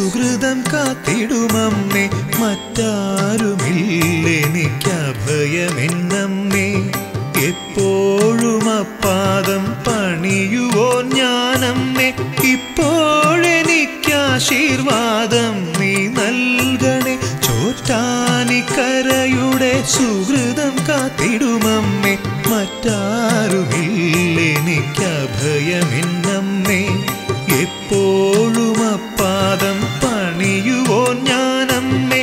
സുഹൃതം കാത്തിടുമമ്മേ മറ്റാരുമില്ലെനിക്കഭയമെന്നമ്മേ എപ്പോഴും അപ്പാദം പണിയുവോ ഞാനമ്മേ ഇപ്പോഴെനിക്കാശീർവാദം നീ നൽകണേ ചോറ്റാനിക്കരയുടെ സുഹൃതം കാത്തിടുമമ്മേ മറ്റാരുമില്ലെനിക്കഭയമെന്നമ്മേ എപ്പോഴും അപ്പാദം പണിയുവോ ഞാനമ്മേ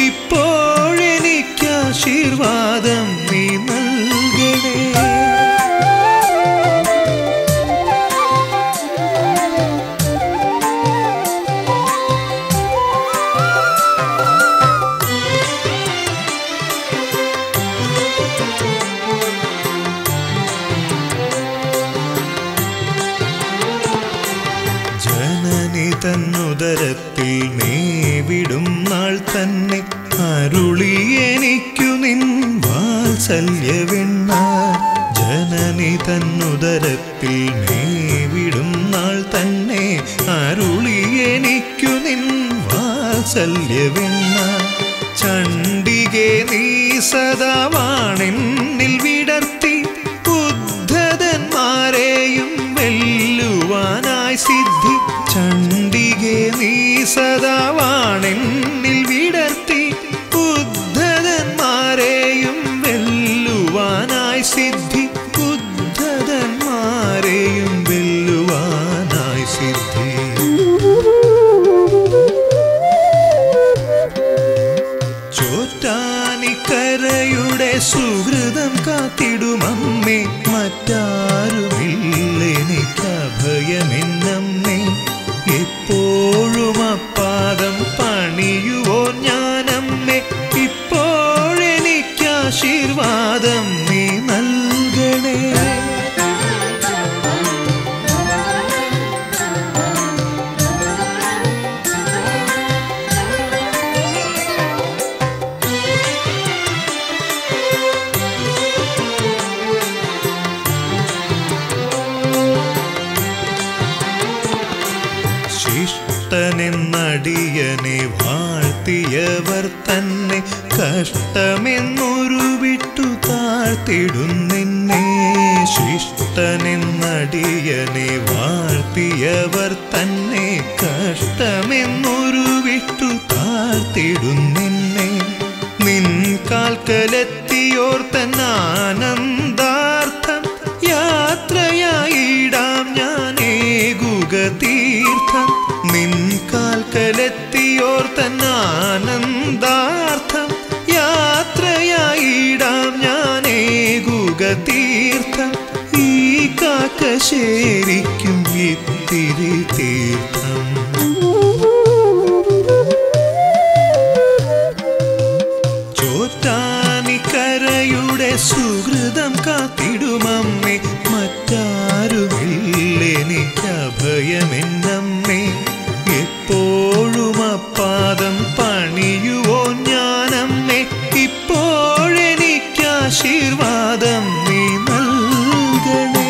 ഇപ്പോഴെനിക്കാശീർവാദം നീ നൽകണേ ജനനി തന്നുദരത്തിൽ മേവിടും നാൾ തന്നെ അരുളി എനിക്കു നിൻ വാത്സല്യവെണ്ണ ജനനി തന്നുദരത്തിൽ മേവിടും നാൾ തന്നെ അരുളി എനിക്കു നിൻ വാത്സല്യവെണ്ണ ചണ്ഡികെ നീ സദാവാണെന്നിൽ വിടർത്തി ബുദ്ധതന്മാരെയും വെല്ലുവാനായി സിദ്ധി ചണ്ഡികെ നീ സദാവാണെന്നിൽ വിടർത്തി ബുദ്ധതന്മാരെയും വെല്ലുവാനായി സിദ്ധി ബുദ്ധതന്മാരെയും വെല്ലുവാനായി സിദ്ധി ചോറ്റാനിക്കരയുടെ സുഹൃതം കാത്തിടുമമ്മേ മറ്റാരുമില്ലെനിക്കഭയമെന്നമ്മേ എപ്പോഴും അപ്പാദം പണിയുവോ ഞാനമ്മേ ഇപ്പോഴെനിക്കാശീർവാദം നീ നൽകണേ ശിഷ്ടനെന്നടിയനെ വാഴ്ത്തിയവർ തന്നെ കഷ്ടമെന്നൊരു വിട്ടു താഴ്ത്തിടുന്നെന്നെ ശിഷ്ടനെന്നടിയനെ വാഴ്ത്തിയവർ തന്നെ കഷ്ടമെന്നൊരു വിട്ടു താഴ്ത്തിടുന്നെന്നെ നിൻ കാൽക്കലെത്തിയോർ തന്നാനന്ദാർത്ഥം യാത്രയായിടാം ഞാനേകുക തീർത്ഥം നിൻ കാൽക്കലെത്തിയോർ തന്നാനന്ദാർത്ഥം യാത്രയായിടാം ഞാനേകുക തീർത്ഥം ഈ കാക്കശേരിക്കും ഇത്തിരി തീർത്ഥം ചോറ്റാനിക്കരയുടെ സുഹൃതം കാത്തിടുമമ്മേ മറ്റാരുമില്ലെനിക്കഭയമെന്നമ്മേ എപ്പോഴും അപ്പാദം പണിയുവോ ഞാനമ്മേ ഇപ്പോഴെനിക്കാശീർവാദം നീ നൽകണേ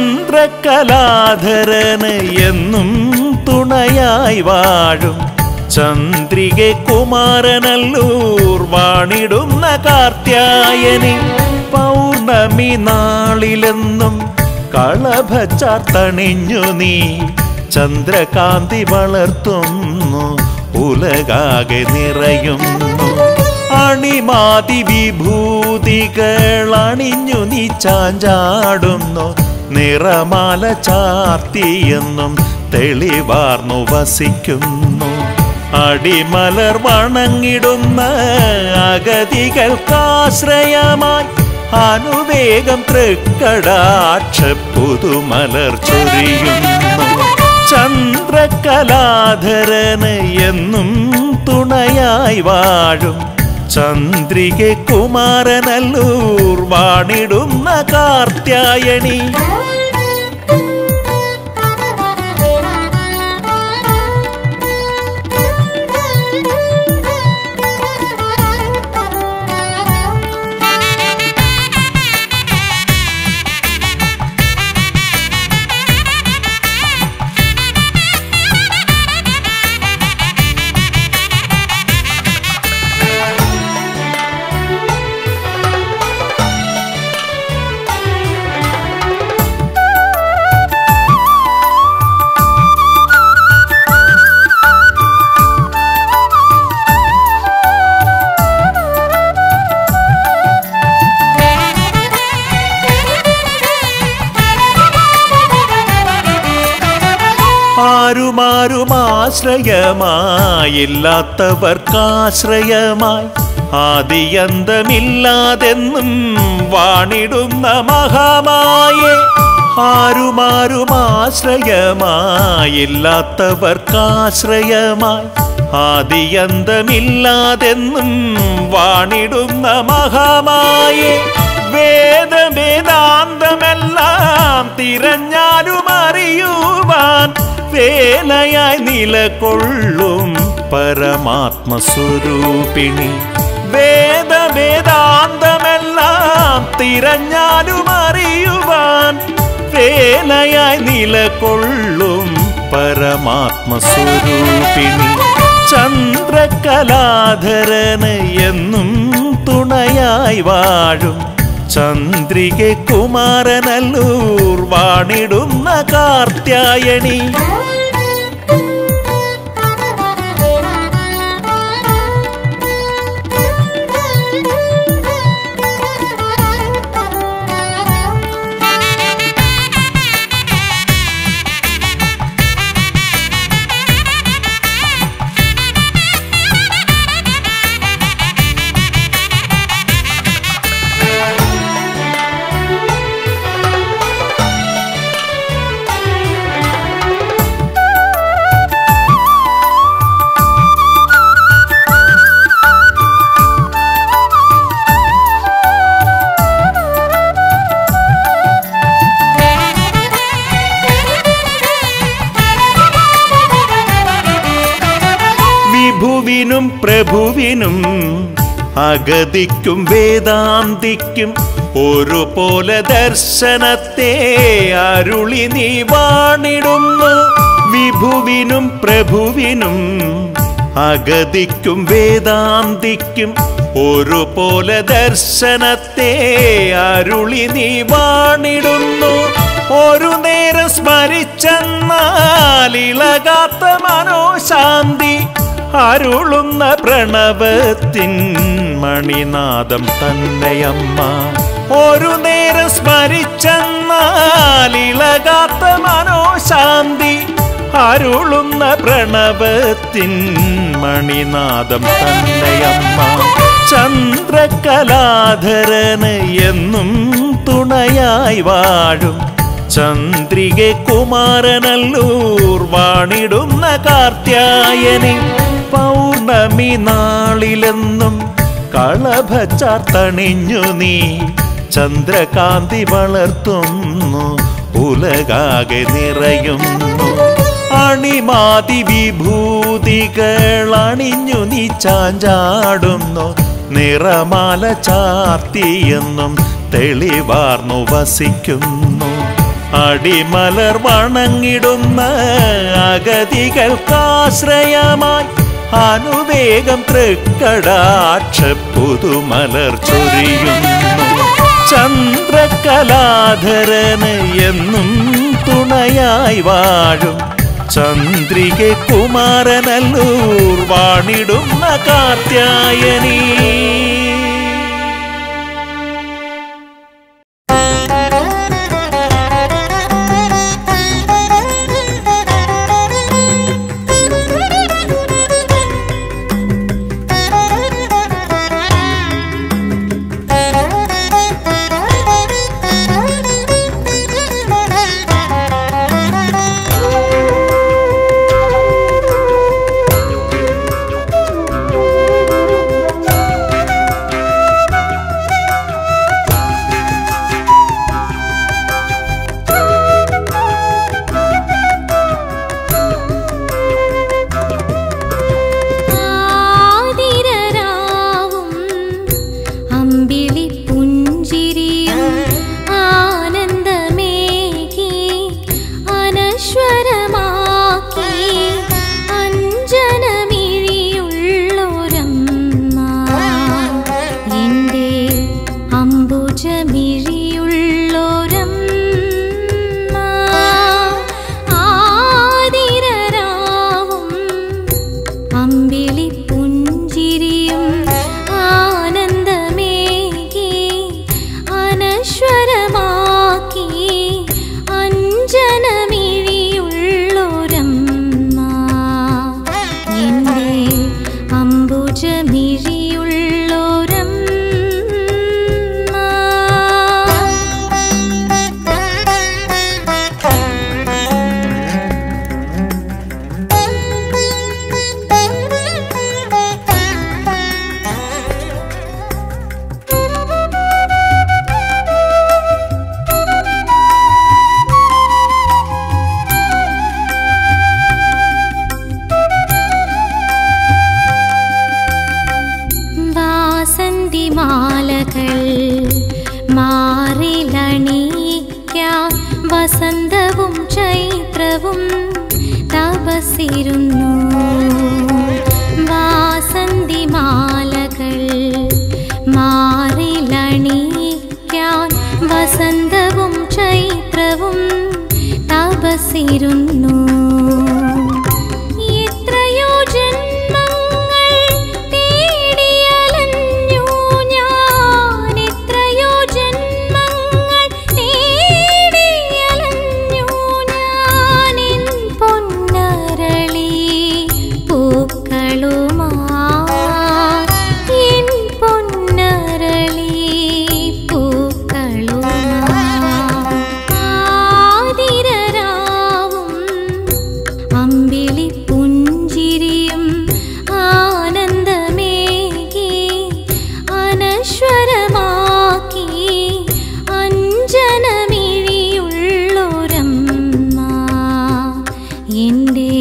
ചന്ദ്രകലാധരന് എന്നും തുണയായി വാഴും ചന്ദ്രികെ കുമാരനല്ലൂർ വാണിടുന്ന കാർത്യായനി പൗർണമി നാളിലെന്നും കളഭച്ചാർത്തണിഞ്ഞു നീ ചന്ദ്രകാന്തി വളർത്തുന്നു ഉലകാകെ നിറയുന്നു അണിമാതി വിഭൂതികൾ അണിഞ്ഞു നീ ചാഞ്ചാടുന്നു നിറമാല ചാർത്തിയെന്നും തെളിവാർന്നു വസിക്കുന്നു അടിമലർ വണങ്ങിടുന്ന അഗതികൾക്കാശ്രയമായി അനുവേഗം തൃക്കടാക്ഷ പുതുമലർ ചൊരിയുന്നു ചന്ദ്രകലാധരന് എന്നും തുണയായി വാഴും ചന്ദ്രികെ കുമാരനല്ലൂർ വാണിടുന്ന കാർത്യായണി ആരുമാരും ആശ്രയമായില്ലാത്തവർക്കാശ്രയമായി ആദിയന്തമില്ലാതെന്നും വാണിടുന്ന മഹാമായെ ആരുമാരും ആശ്രയമായില്ലാത്തവർക്കാശ്രയമായി ആദിയന്തമില്ലാതെന്നും വാണിടുന്ന മഹാമായെ വേദവേദാന്തമെല്ലാം തിരഞ്ഞാലും അറിയുവാൻ വേലയായി നിലകൊള്ളും പരമാത്മസ്വരൂപിണി വേദവേദാന്തമെല്ലാം തിരഞ്ഞാലും അറിയുവാൻ വേലയായി നിലകൊള്ളും പരമാത്മസ്വരൂപിണി ചന്ദ്രകലാധരന് എന്നും തുണയായി വാഴും ചന്ദ്രികെ കുമാരനല്ലൂർ വാണിടുന്ന കാർത്യായണി വിഭുവിനും പ്രഭുവിനും അഗതിക്കും വേദാന്തിക്കും ഒരുപോലെ ദർശനത്തെ അരുളി നീ വാണിടുന്നു വിഭുവിനും പ്രഭുവിനും അഗതിക്കും വേദാന്തിക്കും ഒരുപോലെ ദർശനത്തെ അരുളി നീ വാണിടുന്നു ഒരു നേരം സ്മരിച്ചെന്നാൽ ഇളകാത്ത മനോശാന്തി അരുളുന്ന പ്രണവത്തിൻ മണിനാദം തന്നെയമ്മ ഒരു നേരം സ്മരിച്ചെന്നാൽ ഇളകാത്ത മനോശാന്തി അരുളുന്ന പ്രണവത്തിൻ മണിനാദം തന്നെയമ്മ ചന്ദ്രകലാധരന് എന്നും തുണയായി വാഴും ചന്ദ്രികെ കുമാരനല്ലൂർ വാണിടുന്ന കാർത്യായനി പൗർണമി നാളിലെന്നും കളഭച്ചാർത്തണിഞ്ഞു നീ ചന്ദ്രകാന്തി വളർത്തുന്നു ഉലകാകെ നിറയുന്നു അണിമാതി വിഭൂതികൾ അണിഞ്ഞു നീ ചാഞ്ചാടുന്നു നിറമാല ചാർത്തിയെന്നും തെളിവാർന്നു വസിക്കുന്നു അടിമലർ വണങ്ങിടുന്ന അഗതികൾക്കാശ്രയമായി അനുവേഗം തൃക്കടാക്ഷ പുതുമലർ ചൊരിയുന്നു ചന്ദ്രകലാധരന് എന്നും തുണയായി വാഴും ചന്ദ്രിക കുമാരനല്ലൂർ വാണിടുന്ന കാത്യായനീ ആതിരരാവും അമ്പിളി പുഞ്ചിരിയും ആനന്ദമേകി അനശ്വരമാക്കി അഞ്ജനമിഴിയുള്ളൊരമ്മ എൻ്റെ അംബുജമിഴിയുള്ളൊരമ്മ ആതിരരാവും അമ്പിളി പുഞ്ചിരിയും ആനന്ദമേകി അനശ്വരമാക്കി അഞ്ജനമിഴിയുള്ളൊരമ്മ എൻ്റെ വാസന്തിമാലകൾ മാറിലണിക്കാൻ വസന്തവും ചൈത്രവും തപസിരുന്നു വാസന്തിമാലകൾ മാറിലണിക്കാൻ വസന്തവും ചൈത്രവും തപസിരുന്നു എത്രയോ ജന്മങ്ങൾ തേടിയലഞ്ഞു ഞാൻ എത്രയോ ജന്മങ്ങൾ തേടിയലഞ്ഞു ഞാൻ എൻ പൊന്നരളി പൂക്കളുമായി എൻ പൊന്നരളി പൂക്കളുമായി ആതിരരാവും അമ്പിളി പുഞ്ചിരിയും ആനന്ദമേകി അനശ്വരമാക്കി അഞ്ജനമിഴിയുള്ളൊരമ്മ എൻ്റെ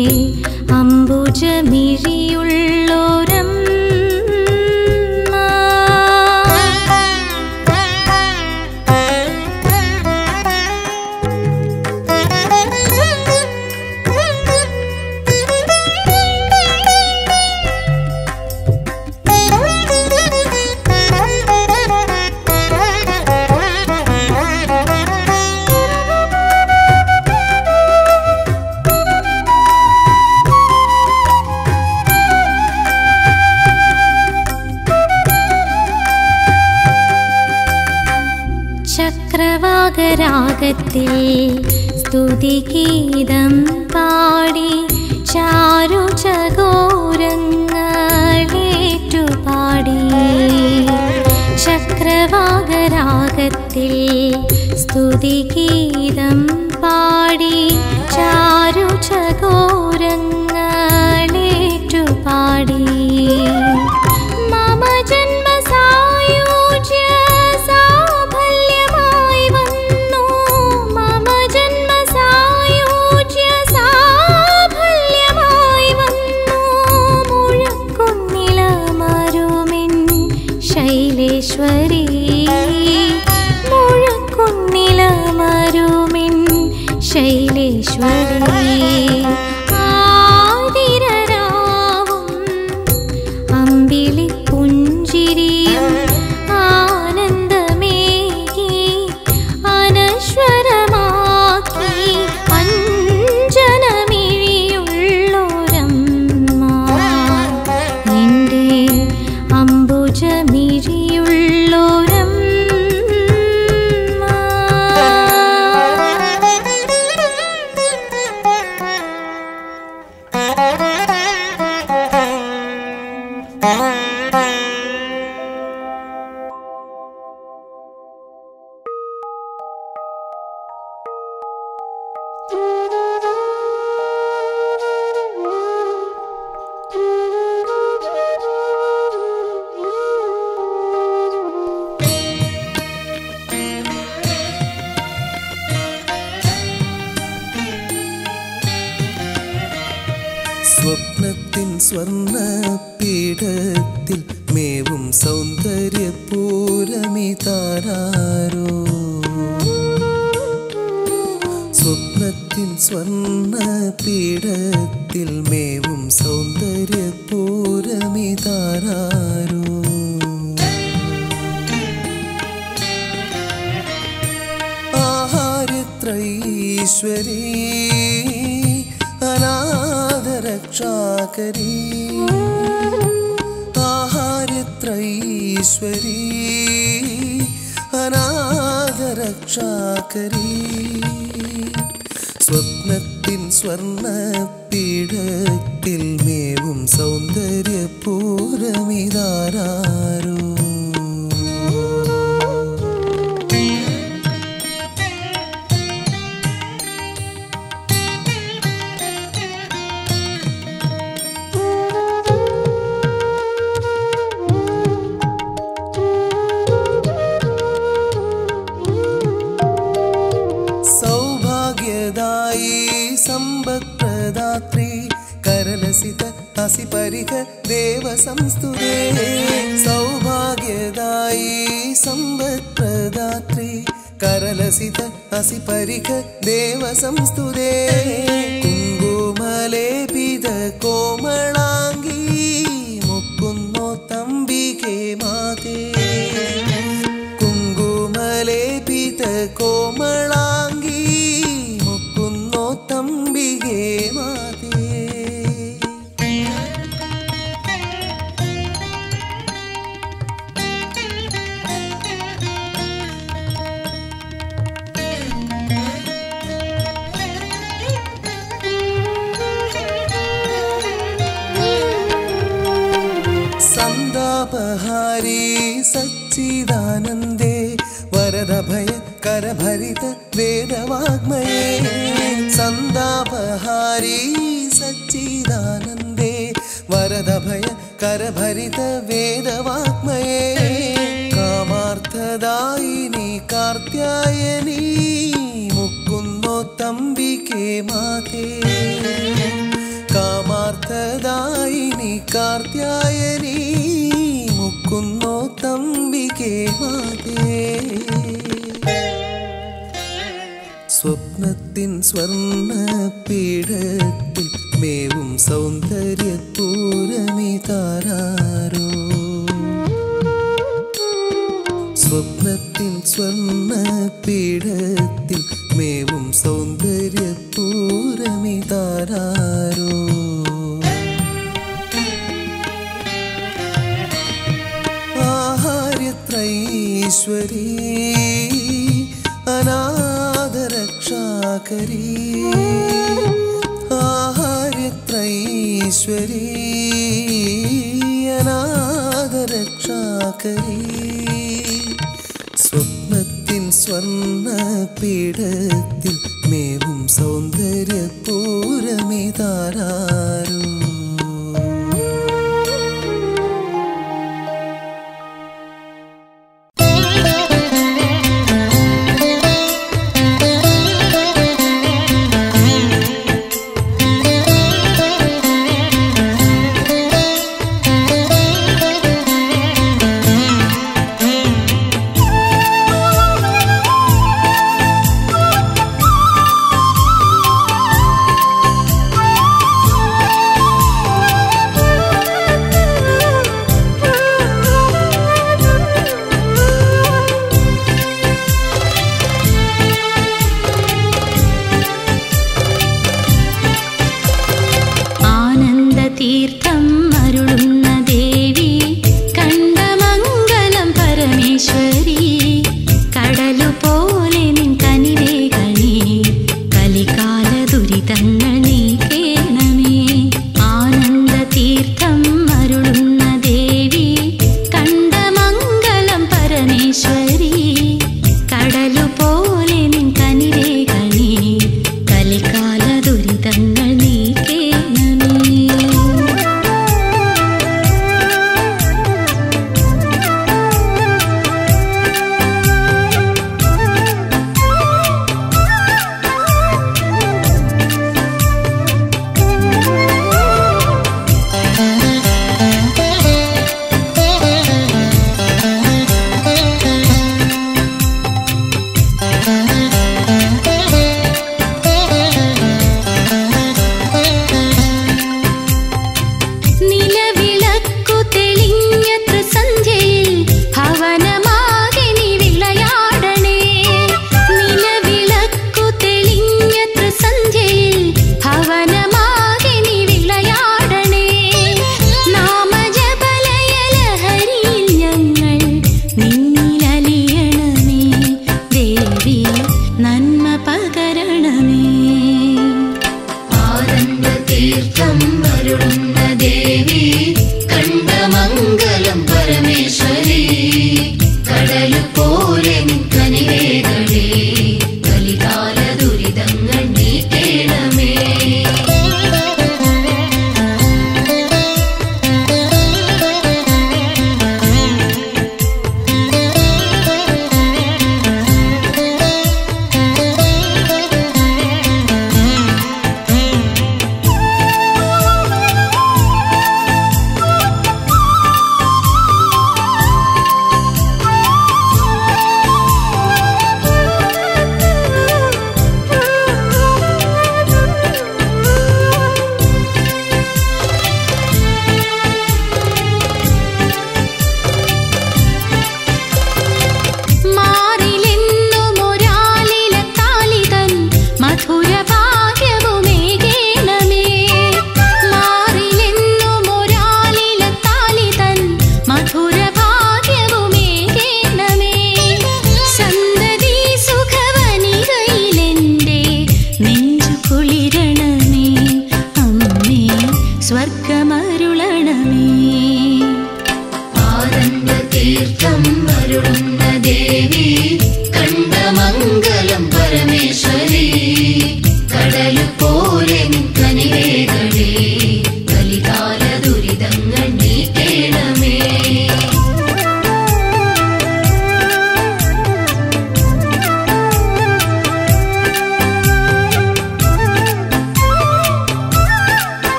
ചക്രവാകരാഗത്തിൽ സ്തുതിഗീതം പാടി ചാരു ചകോരങ്ങളേറ്റുപാടി ചക്രവാകരാഗത്തിൽ സ്തുതിഗീതം പാടി ചാരു ചകോരങ്ങളേറ്റുപാടി മമ ജന്മസായൂജ്യ സാഫല്യമായി വന്നു മമ ജന്മസായൂജ്യ സാഫല്യമായി വന്നു മുഴക്കുന്നിലമരുമിൻ ശൈലേശ്വരി മുഴക്കുന്നിലമരുമിൻ ശൈലേശ്വരി ആതിരരാവും സ്വപ്നത്തിൻ സ്വർണ്ണ പീഠത്തിൽ മേവും സൗന്ദര്യ പൂരമിതാരോ സ്വപ്നത്തിൻ സ്വർണ്ണ പീഠത്തിൽ മേവും സൗന്ദര്യ പൂരമിതാരോ ആഹാരത്രൈശ്വരീ അനാഥരക്ഷാകരീ ആഹാരത്രൈശ്വരീ അനാഥരക്ഷാകരീ സ്വപ്നത്തിൻ സ്വർണ്ണ പീഠത്തിൽ മേവും സൗന്ദര്യ പൂരമിതാരോ സൗഭാഗ്യദായി സമ്പത്പ്രദാത്രി കരലസിത ഹസിപരിക ദേവസംസ്തുതേ സൗഭാഗ്യദായി സമ്പത്പ്രദാത്രി കരലസിത ഹസിപരിക ദേവസംസ്തുതേ കുങ്കുമലേപിത കോമളാംഗീ മുക്കുന്നോ തമ്പികേ മാതേ കുങ്കുമലേപിത കോമളാംഗീ മുക്കുന്നോ തമ്പികേ മാതേ സന്താപഹാരി സച്ചിദാനന്ദേ വരദഭയ കരഭരിത വേദവാഗ്മയേ സന്താപഹാരി സച്ചിദാനന്ദേ വരദഭയ കരഭരിത വേദവാഗ്മയേ കാമാർത്ഥദായിനി കാർത്യായനി മുക്കുന്നോ തമ്പികേ മാതേ കാമാർത്ഥദായിനി കാർത്യായനി മുക്കുന്നോ തമ്പികേ മാതേ സ്വപ്നത്തിൻ സ്വർണ്ണ പീഠത്തിൽ മേവും സൗന്ദര്യ പൂരമിതാരോ സ്വപ്നത്തിൻ സ്വർണ്ണ പീഠത്തിൽ മേവും സൗന്ദര്യ പൂരമിതാരോ ആഹാര്യത്രൈശ്വരീ അനാഥരക്ഷാകരീ ആഹാര്യത്രൈശ്വരീ അനാഥരക്ഷാകരീ സ്വപ്നത്തിൻ സ്വർണ്ണ പീഠത്തിൽ മേവും സൗന്ദര്യ പൂരമിതാരോ ും കണ്ടമംഗലം പരമേശ്വരി കടലു പോലെ നിക്കനിവേകളേ കലികാല ദുരിതങ്ങൾ നീക്കേണമേ മാറിലെന്നും ഒരാലില താലിതൻ മധുര ഭാഗ്യവുമേകേണമേ മാറിലെന്നും ഒരാലില താലിതൻ മധുര ഭാഗ്യവുമേകേണമേ സന്തതി സുഖവനികയിലെന്റെ നെഞ്ചു കുളിരണമേ അമ്മേ സ്വർഗമരുളണമേ ആനന്ദ തീർത്ഥം അരുളുന്ന ദേവി കണ്ടമംഗലം പരമേശ്വരി കടലു പോലെ നിക്കനിവേകളേ കലികാല ദുരിതങ്ങൾ നീക്കേണമേ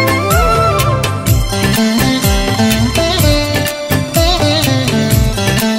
ും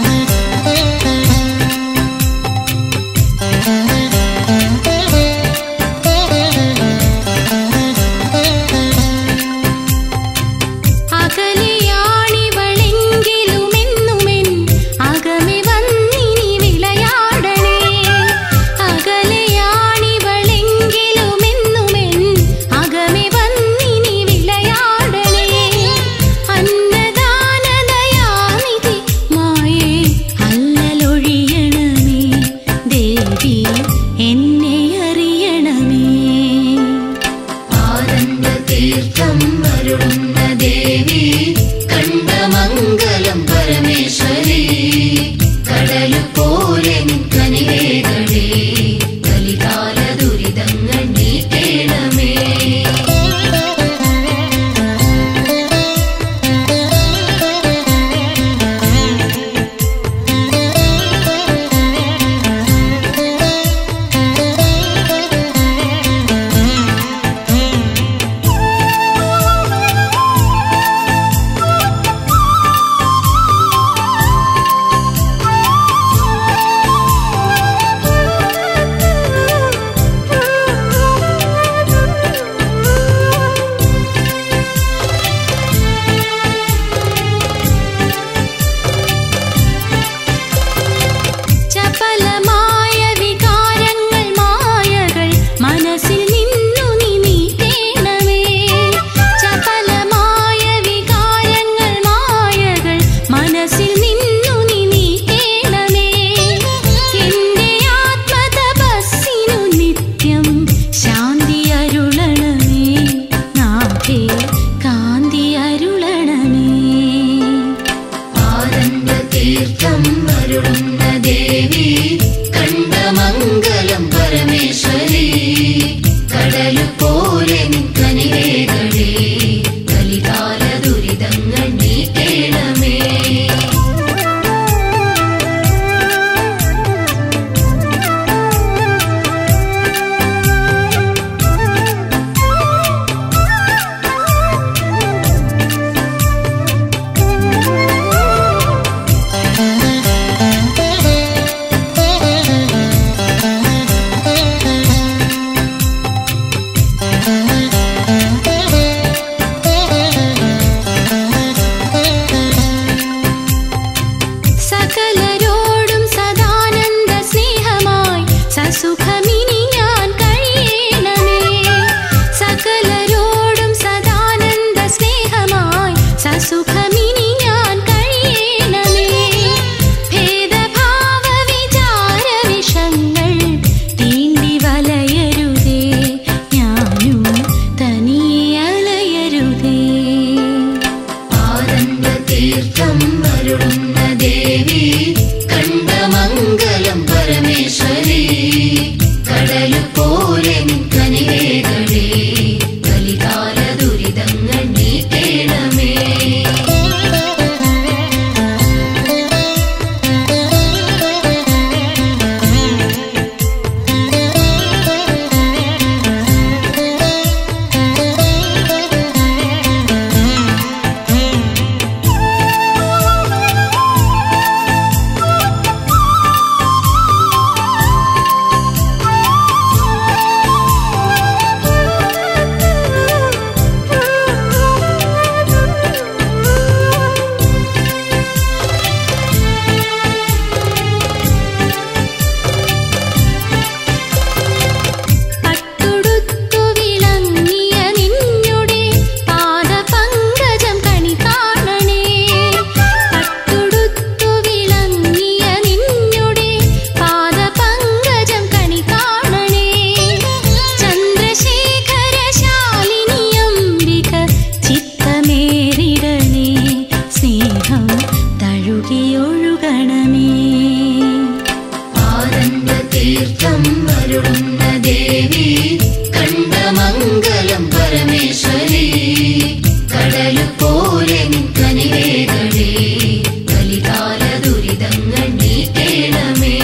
പരമേശ്വരി കടലു പോലെ നിൻകനിവേകളേ കലികാല ദുരിതങ്ങൾ നീക്കേണമേ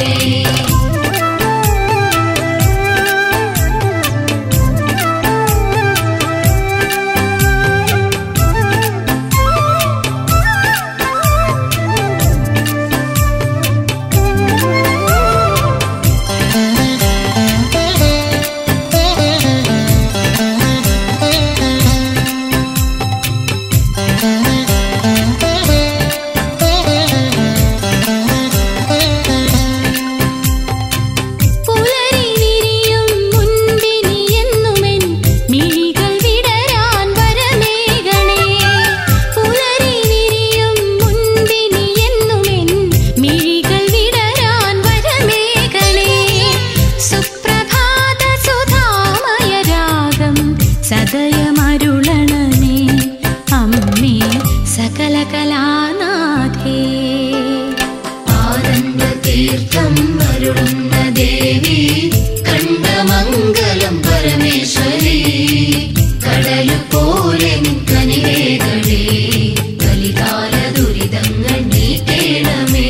പുലരി വിരിയും മുൻപിനി എന്നുമെൻ മിഴികൾ വിടരാൻ വരമേകണേ പുലരി വിരിയും മുൻപിനി എന്നുമെൻ മിഴികൾ വിടരാൻ വരമേകണേ സുപ്രഭാത സുധാമയ രാഗം സദയമരുളണമേ അമ്മേ സകല കലാനാഥേ ആനന്ദ തീർത്ഥം അരുളുന്ന ദേവി കണ്ടമംഗലം പരമേശ്വരി കടലു പോലെ നിൻകനിവേകളേ കലികാല ദുരിതങ്ങൾ നീക്കേണമേ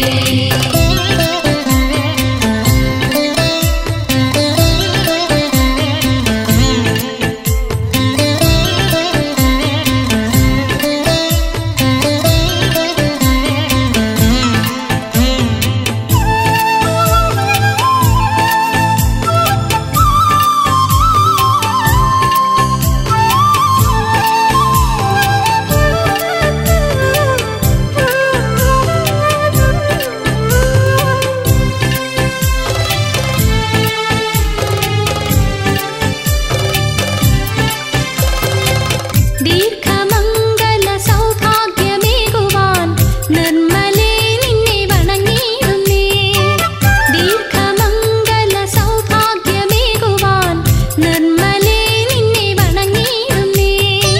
ദീർഘമംഗല സൗഭാഗ്യമേകുവാൻ നിർമ്മലേ നിന്നെ വണങ്ങിയിടുന്നേ ദീർഘമംഗല സൗഭാഗ്യമേകുവാൻ നിർമ്മലേ നിന്നെ വണങ്ങിയിടുന്നേ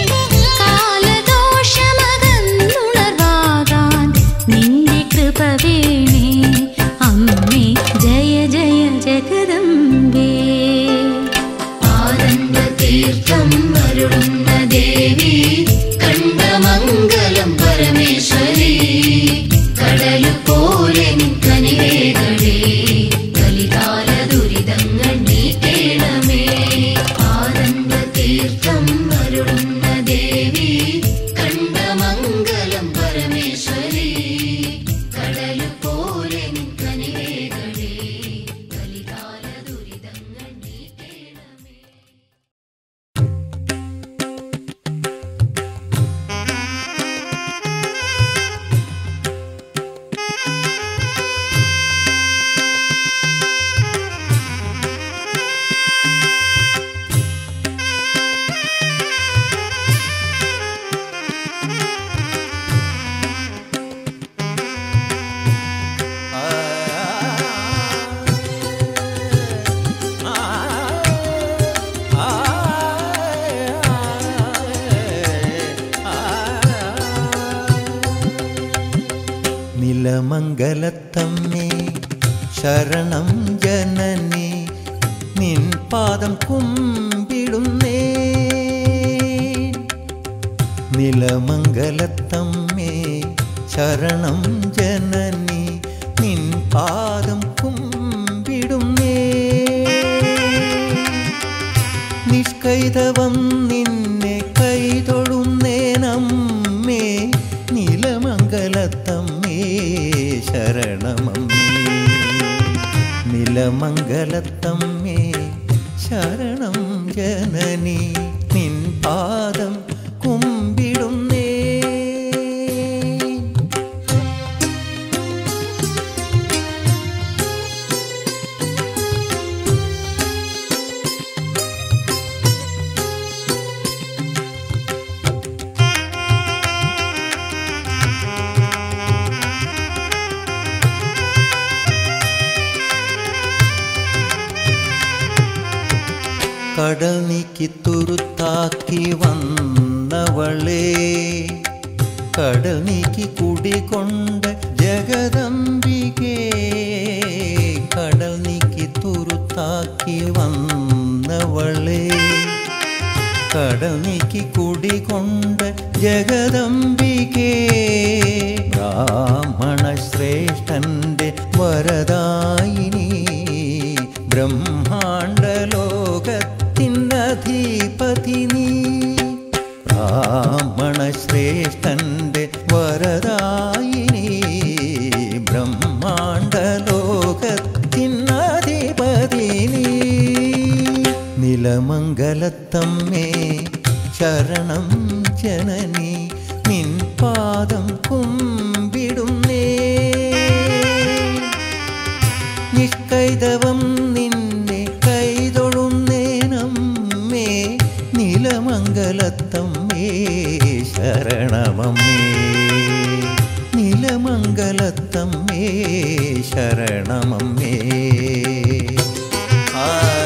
കാലദോഷമകന്നുണർവാകാൻ നിന്റെ കൃപ വേണേ അമ്മേ ജയ ജയ ജഗദംബേ ആനന്ദ തീർത്ഥം അരുളുന്ന ദേവി കണ്ടമംഗലം പരമേശ്വരി കടലു പോലെ നിൻകനിവേകളേ കലികാല ദുരിതങ്ങൾ നീക്കേണമേ ആനന്ദ തീർത്ഥം അരുളുന്ന ദേവി കണ്ടമംഗലം പരമേശ്വരി കടലു പോലെ നിൻകനിവേകളേ കലികാല ദുരിതങ്ങൾ നീക്കേണമേ നിലമംഗലത്തമ്മേ ശരണം ജനനി നിൻ പാദം കുമ്പിടുന്നേ നിലമംഗലത്തമ്മേ ശരണം ജനനി നിൻ പാദം കുമ്പിടുന്നേ നിഷ്കൈതവം നിന്നെ കൈതൊഴുന്നേനമ്മേ നിലമംഗലത്തമ്മേ ശരണമമ്മേ നിലമംഗലത്തമ്മേ ശരണം ജനനി നിൻ പാദം കുമ്പിടുന്നേ കടൽ നീക്കി തുരുത്താക്കി വന്നവളേ കടൽ നീക്കി കുടികൊണ്ട് ജഗദംബികേ കടൽ നീക്കി തുരുത്താക്കി വന്നവളേ കടൽ നീക്കി കുടികൊണ്ട് ജഗദംബികേ ബ്രാഹ്മണ ശ്രേഷ്ഠന്റെ വരദായിനി ബ്രഹ്മാണ്ട ലോകത്തിനധിപതി നീ ബ്രാഹ്മണ ശ്രേഷ്ഠന്റെ വരദായിനി ബ്രഹ്മാണ്ട ലോകത്തിനധിപതി നീ നിലമംഗലത്തമ്മേ ശരണം ജനനി നിൻ പാദം കുമ്പിടുന്നേ നിഷ്കൈതവം നിന്നെ കൈതൊഴുന്നേനമ്മേ നിലമംഗലത്തമ്മേ ശരണമമ്മേ നിലമംഗലത്തമ്മേ ശരണമമ്മേ ആ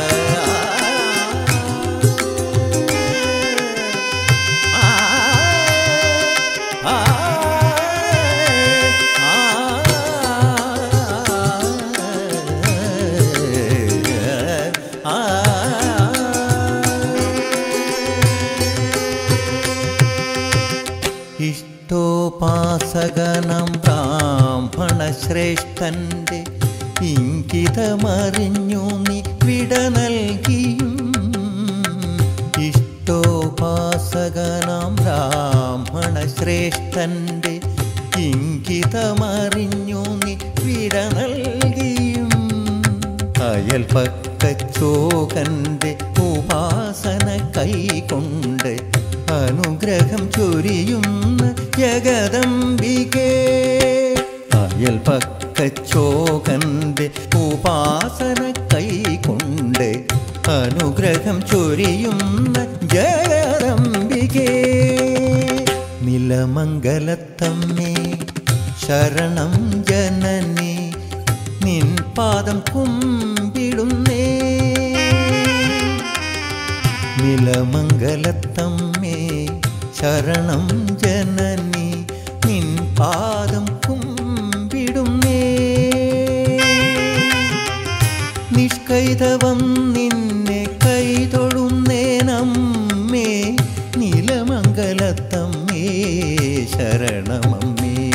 ഇഷ്ടോപാസകനം ബ്രാഹ്മണ ശ്രേഷ്ഠന്റെ ഇംഗിതമറിഞ്ഞു നീ വിട നൽകിയും ഇഷ്ടോപാസകനാം ബ്രാഹ്മണ ശ്രേഷ്ഠന്റെ ഇംഗിതമറിഞ്ഞു നീ വിട നൽകിയും അയൽപക്കച്ചോകന്റെ ഉപാസന കൈകൊണ്ട് അനുഗ്രഹം ചൊരിയുന്ന ജഗദംബികേ അയൽപക്കച്ചോകന്റെ ഉപാസന കൈകൊണ്ട് അനുഗ്രഹം ചൊരിയുന്ന ജഗദംബികേ നിലമംഗലത്തമ്മേ ശരണം ജനനി നിൻ പാദം കുമ്പിടുന്നേ നിലമംഗലത്തമ്മേ ശരണം ജനനി നിൻ പാദം കുമ്പിടുന്നേ നിഷ്കൈതവം നിന്നെ കൈതൊഴുന്നേനമ്മേ നിലമംഗലത്തമ്മേ ശരണമമ്മേ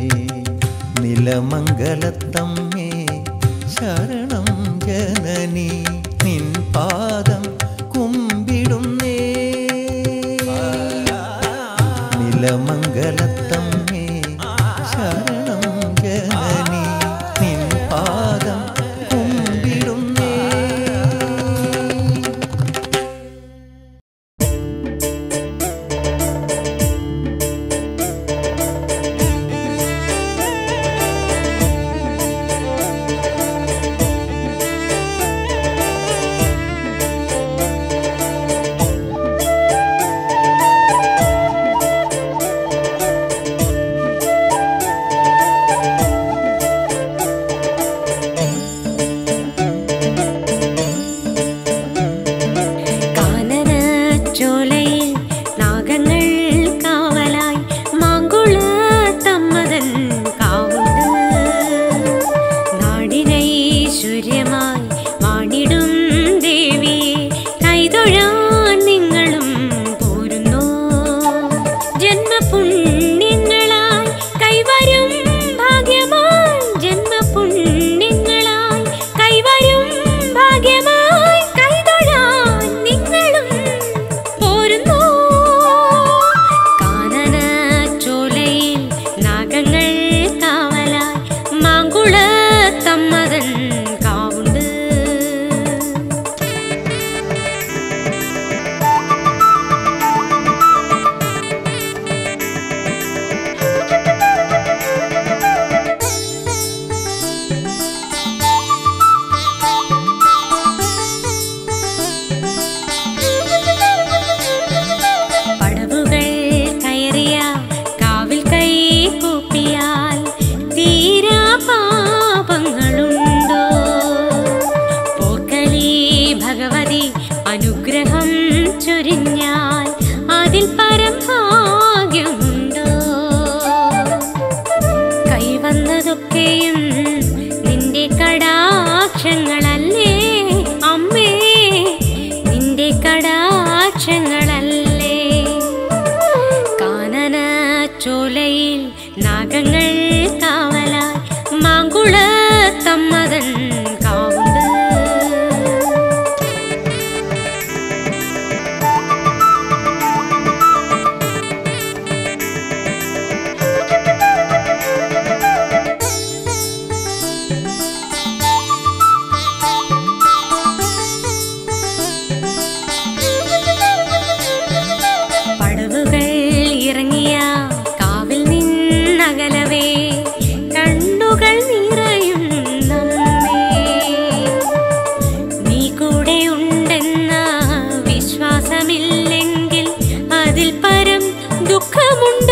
നിലമംഗലത്തമ്മേ ശരണം ജനനി നിൻ പാദം കുമ്പിടുന്നേ നിലമംഗലത്തമ്മേ ശരണം ജനനി നിൻ പാദം കുമ്പിടുന്നേ ചോലയിൽ നാഗങ്ങൾ കാവലായി മാങ്കുളത്തമ്മതൻ കാവുണ്ട് പടവുകൾ ഇറങ്ങിയ കാവിൽ നിന്നകലവേ കണ്ണുകൾ നിറയും നമ്മേ നീ കൂടെ ഉണ്ടെന്ന വിശ്വാസമില്ലെങ്കിൽ അതിൽ പരം ദുഃഖമുണ്ട്